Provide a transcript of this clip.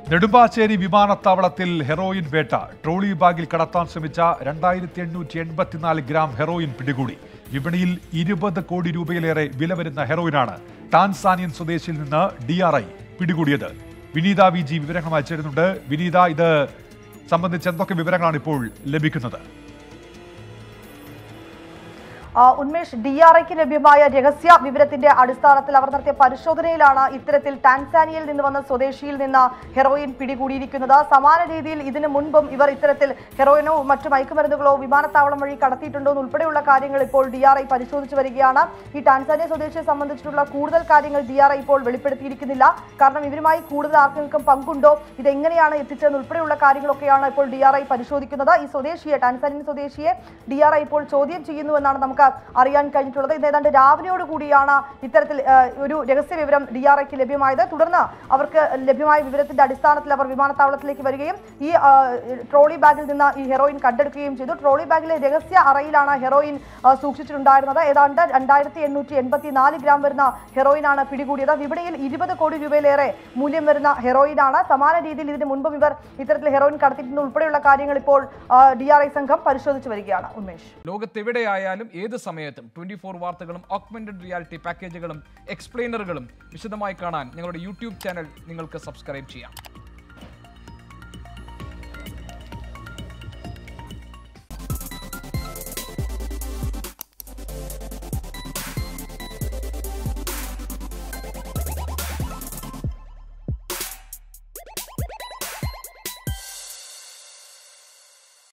നെടുമ്പാശ്ശേരി വിമാനത്താവളത്തിൽ ഹെറോയിൻ വേട്ട ട്രോളി ബാഗിൽ കടത്താൻ ശ്രമിച്ച രണ്ടായിരത്തി എണ്ണൂറ്റി എൺപത്തിനാല് ഗ്രാം ഹെറോയിൻ പിടികൂടി വിപണിയിൽ ഇരുപത് കോടി രൂപയിലേറെ വില വരുന്ന ഹെറോയിനാണ് ടാൻസാനിയൻ സ്വദേശിയിൽ നിന്ന് ഡി ആർ ഐ പിടികൂടിയത് വിനീത വി ജി വിവരങ്ങൾ അയച്ചിരുന്നുണ്ട് വിനീത ഇത് സംബന്ധിച്ച് എന്തൊക്കെ വിവരങ്ങളാണ് ഇപ്പോൾ ലഭിക്കുന്നത് ആ, ഉന്മേഷ് ഡി ആർ ഐക്ക് ലഭ്യമായ രഹസ്യ വിവരത്തിന്റെ അടിസ്ഥാനത്തിൽ അവർ നടത്തിയ പരിശോധനയിലാണ് ഇത്തരത്തിൽ ടാൻസാനിയയിൽ നിന്ന് വന്ന സ്വദേശിയിൽ നിന്ന് ഹെറോയിൻ പിടികൂടിയിരിക്കുന്നത് സമാന രീതിയിൽ ഇതിനു മുൻപും ഇവർ ഇത്തരത്തിൽ ഹെറോയിനോ മറ്റു മയക്കുമരുന്നുകളോ വിമാനത്താവളം വഴി കടത്തിയിട്ടുണ്ടോ എന്ന് ഉൾപ്പെടെയുള്ള കാര്യങ്ങൾ ഇപ്പോൾ ഡി ആർ ഐ പരിശോധിച്ചു വരികയാണ് ഈ ടാൻസാനിയ സ്വദേശിയെ സംബന്ധിച്ചിട്ടുള്ള കൂടുതൽ കാര്യങ്ങൾ ഡി ആർ ഐ ഇപ്പോൾ വെളിപ്പെടുത്തിയിരിക്കുന്നില്ല കാരണം ഇവരുമായി കൂടുതൽ ആർക്കെങ്കിലും പങ്കുണ്ടോ ഇതെങ്ങനെയാണ് എത്തിച്ചതെന്ന് ഉൾപ്പെടെയുള്ള കാര്യങ്ങളൊക്കെയാണ് ഇപ്പോൾ ഡി ആർ ഐ പരിശോധിക്കുന്നത് ഈ സ്വദേശിയെ ടാൻസാനിയൻ സ്വദേശിയെ ഡി ആർ ഐ ഇപ്പോൾ ചോദ്യം ചെയ്യുന്നുവെന്നാണ് നമുക്ക് അറിയാൻ കഴിഞ്ഞിട്ടുള്ളത് ഇത് ഏതാണ്ട് രാവിലെയോട് കൂടിയാണ് ഇത്തരത്തിൽ ആ, ഒരു രഹസ്യ വിവരം ഡി ആർ ഐക്ക് ലഭ്യമായത് തുടർന്ന് അവർക്ക് ലഭ്യമായ വിവരത്തിന്റെ അടിസ്ഥാനത്തിൽ അവർ വിമാനത്താവളത്തിലേക്ക് വരികയും ഈ ആ, ട്രോളി ബാഗിൽ നിന്ന് ഈ ഹെറോയിൻ കണ്ടെടുക്കുകയും ചെയ്തു ട്രോളി ബാഗിലെ രഹസ്യ അറയിലാണ് ഹെറോയിൻ ആ, സൂക്ഷിച്ചിട്ടുണ്ടായിരുന്നത് ഏതാണ്ട് രണ്ടായിരത്തി എണ്ണൂറ്റി എൺപത്തി നാല് ഗ്രാം വരുന്ന ഹെറോയിനാണ് പിടികൂടിയത് വിപണിയിൽ ഇരുപത് കോടി രൂപയിലേറെ മൂല്യം വരുന്ന ഹെറോയിനാണ് സമാന രീതിയിൽ ഇതിന് മുൻപും ഇവർ ഇത്തരത്തിൽ ഹെറോയിൻ കടത്തിയിട്ടുണ്ട് ഉൾപ്പെടെയുള്ള കാര്യങ്ങൾ ഇപ്പോൾ ഡി ആർ ഐ സംഘം പരിശോധിച്ചു വരികയാണ് ഉന്മേഷ് ലോകത്തെവിടെയായാലും ഏത് സമയത്തും ട്വന്റി ഫോർ വാർത്തകളും ഓഗ്മെന്റഡ് റിയാലിറ്റി പാക്കേജുകളും എക്സ്പ്ലെയിനറുകളും വിശദമായി കാണാൻ ഞങ്ങളുടെ യൂട്യൂബ് ചാനൽ നിങ്ങൾക്ക് സബ്സ്ക്രൈബ് ചെയ്യാം